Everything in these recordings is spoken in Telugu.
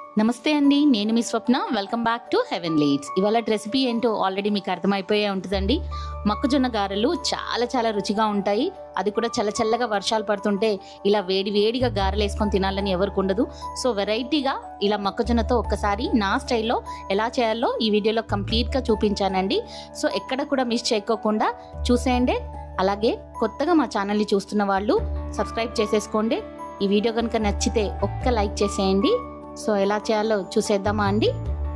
నమస్తే అండి నేను మీ Swapna welcome back to heaven leads ఇవాళ రెసిపీ ఏంటో ఆల్రెడీ మీకు అర్థమైపోయే ఉంటుందండి మొక్కజొన్న గారెలు చాలా చాలా రుచిగా ఉంటాయి అది కూడా చల్ల చల్లగా వర్షాలు పడుతుంటే ఇలా వేడి వేడిగా గారెలు వేసుకొని తినాలని ఎవరికి ఉండదు సో వెరైటీగా ఇలా మొక్కజొన్నతో ఒక్కసారి నా స్టైల్లో ఎలా చేయాలో ఈ వీడియోలో కంప్లీట్గా చూపించానండి సో ఎక్కడ కూడా మిస్ చేయకోకుండా చూసేయండి అలాగే కొత్తగా మా ఛానల్ని చూస్తున్న వాళ్ళు సబ్స్క్రైబ్ చేసేసుకోండి ఈ వీడియో కనుక నచ్చితే ఒక్క లైక్ చేసేయండి సో ఎలా చేయాలో చూసేద్దామా అండి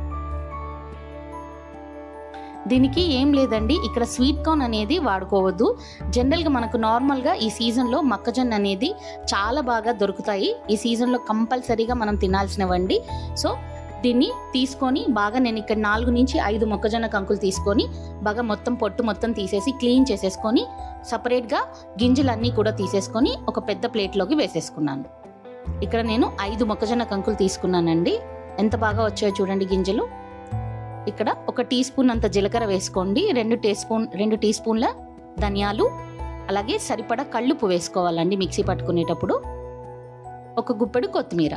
దీనికి ఏం లేదండి ఇక్కడ స్వీట్ కార్న్ అనేది వాడుకోవద్దు జనరల్గా మనకు నార్మల్గా ఈ సీజన్లో మొక్కజొన్న అనేది చాలా బాగా దొరుకుతాయి ఈ సీజన్లో కంపల్సరీగా మనం తినాల్సినవండి సో దీన్ని తీసుకొని బాగా నేను ఇక్కడ నాలుగు నుంచి ఐదు మొక్కజొన్న కంకులు తీసుకొని బాగా మొత్తం పొట్టు మొత్తం తీసేసి క్లీన్ చేసేసుకొని సపరేట్గా గింజలన్నీ కూడా తీసేసుకొని ఒక పెద్ద ప్లేట్లోకి వేసేసుకున్నాను ఇక్కడ నేను ఐదు మొక్కజొన్న కంకులు తీసుకున్నానండి ఎంత బాగా వచ్చాయో చూడండి గింజలు ఇక్కడ ఒక టీ స్పూన్ అంత జీలకర్ర వేసుకోండి రెండు టీ స్పూన్ రెండు టీ స్పూన్ల ధనియాలు అలాగే సరిపడా కళ్ళుపు వేసుకోవాలండి మిక్సీ పట్టుకునేటప్పుడు ఒక గుప్పెడు కొత్తిమీర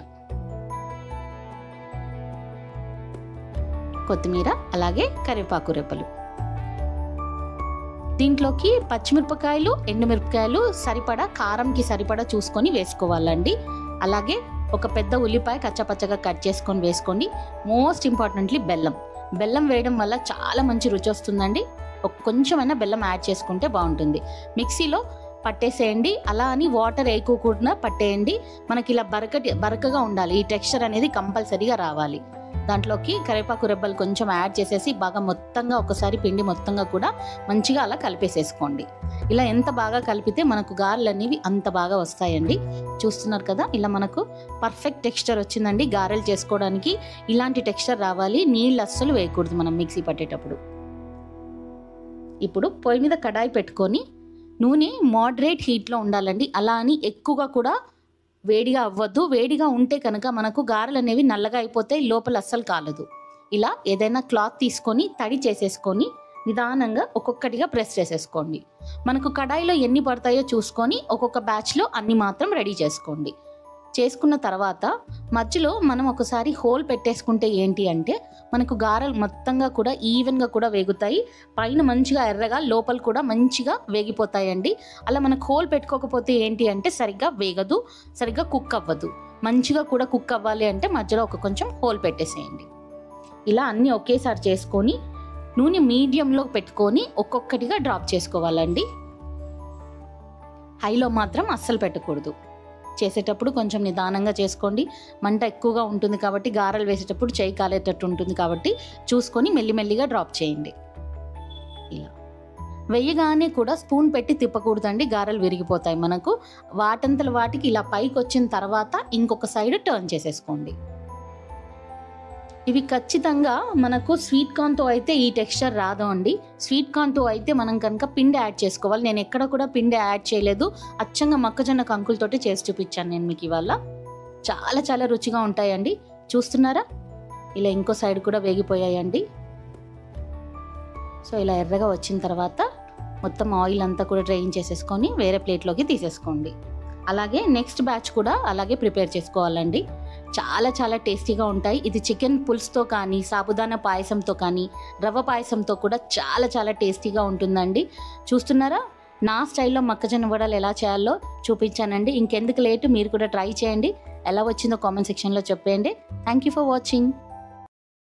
కొత్తిమీర అలాగే కరివేపాకు రెప్పలు దీంట్లోకి పచ్చిమిరపకాయలు ఎండుమిరపకాయలు సరిపడా కారంకి సరిపడా చూసుకొని వేసుకోవాలండి అలాగే ఒక పెద్ద ఉల్లిపాయ కచ్చపచ్చగా కట్ చేసుకొని వేసుకోండి మోస్ట్ ఇంపార్టెంట్లీ బెల్లం బెల్లం వేయడం వల్ల చాలా మంచి రుచి వస్తుందండి ఒక కొంచెమైనా బెల్లం యాడ్ చేసుకుంటే బాగుంటుంది మిక్సీలో పట్టేసేయండి అలా అని వాటర్ వేయకోకుండా పట్టేయండి మనకి ఇలా బరకటి బరకగా ఉండాలి ఈ టెక్స్చర్ అనేది కంపల్సరీగా రావాలి దాంట్లోకి కరివేపాకు రెబ్బలు కొంచెం యాడ్ చేసేసి బాగా మొత్తంగా ఒకసారి పిండి మొత్తంగా కూడా మంచిగా అలా కలిపేసేసుకోండి ఇలా ఎంత బాగా కలిపితే మనకు గారెలు అనేవి అంత బాగా వస్తాయండి చూస్తున్నారు కదా ఇలా మనకు పర్ఫెక్ట్ టెక్స్చర్ వచ్చిందండి గారెలు చేసుకోవడానికి ఇలాంటి టెక్స్చర్ రావాలి నీళ్ళు అస్సలు వేయకూడదు మనం మిక్సీ పట్టేటప్పుడు ఇప్పుడు పొయ్యి మీద కడాయి పెట్టుకొని నూనె మోడరేట్ హీట్లో ఉండాలండి అలా అని ఎక్కువగా కూడా వేడిగా అవ్వద్దు వేడిగా ఉంటే కనుక మనకు గారెలు అనేవి నల్లగా అయిపోతాయి లోపల అస్సలు కాలదు ఇలా ఏదైనా క్లాత్ తీసుకొని తడి చేసేసుకొని నిదానంగా ఒక్కొక్కటిగా ప్రెస్ చేసేసుకోండి మనకు కడాయిలో ఎన్ని పడతాయో చూసుకొని ఒక్కొక్క బ్యాచ్లో అన్ని మాత్రం రెడీ చేసుకోండి చేసుకున్న తర్వాత మధ్యలో మనం ఒకసారి హోల్ పెట్టేసుకుంటే ఏంటి అంటే మనకు గారెలు మొత్తంగా కూడా ఈవెన్గా కూడా వేగుతాయి పైన మంచిగా ఎర్రగా లోపల కూడా మంచిగా వేగిపోతాయండి అలా మనకు హోల్ పెట్టుకోకపోతే ఏంటి అంటే సరిగ్గా వేగదు సరిగ్గా కుక్ అవ్వదు మంచిగా కూడా కుక్ అవ్వాలి అంటే మధ్యలో ఒక కొంచెం హోల్ పెట్టేసేయండి ఇలా అన్నీ ఒకేసారి చేసుకొని నూనె మీడియంలో పెట్టుకొని ఒక్కొక్కటిగా డ్రాప్ చేసుకోవాలండి హైలో మాత్రం అస్సలు పెట్టకూడదు చేసేటప్పుడు కొంచెం నిదానంగా చేసుకోండి మంట ఎక్కువగా ఉంటుంది కాబట్టి గారెలు వేసేటప్పుడు చేయి కాలేటట్టు ఉంటుంది కాబట్టి చూసుకొని మెల్లిమెల్లిగా డ్రాప్ చేయండి ఇలా వెయ్యగానే కూడా స్పూన్ పెట్టి తిప్పకూడదండి గారెలు విరిగిపోతాయి మనకు వాటంతల వాటికి ఇలా పైకి వచ్చిన తర్వాత ఇంకొక సైడ్ టర్న్ చేసేసుకోండి ఇవి ఖచ్చితంగా మనకు స్వీట్ కార్న్తో అయితే ఈ టెక్స్చర్ రాదు అండి స్వీట్ కార్న్తో అయితే మనం కనుక పిండి యాడ్ చేసుకోవాలి నేను ఎక్కడ కూడా పిండి యాడ్ చేయలేదు అచ్చంగా మొక్కజొన్న కంకులతోటి చేసి చూపించాను నేను మీకు ఇవాళ చాలా చాలా రుచిగా ఉంటాయండి చూస్తున్నారా ఇలా ఇంకో సైడ్ కూడా వేగిపోయాయండి సో ఇలా ఎర్రగా వచ్చిన తర్వాత మొత్తం ఆయిల్ అంతా కూడా డ్రైన్ చేసేసుకొని వేరే ప్లేట్లోకి తీసేసుకోండి అలాగే నెక్స్ట్ బ్యాచ్ కూడా అలాగే ప్రిపేర్ చేసుకోవాలండి చాలా చాలా టేస్టీగా ఉంటాయి ఇది చికెన్ పులుసుతో కానీ సాబుదానా పాయసంతో కానీ రవ్వ పాయసంతో కూడా చాలా చాలా టేస్టీగా ఉంటుందండి చూస్తున్నారా నా స్టైల్లో మొక్కజొన్న వడలు ఎలా చేయాలో చూపించానండి ఇంకెందుకు లేటు మీరు కూడా ట్రై చేయండి ఎలా వచ్చిందో కామెంట్ సెక్షన్లో చెప్పేయండి థ్యాంక్ యూ ఫర్ వాచింగ్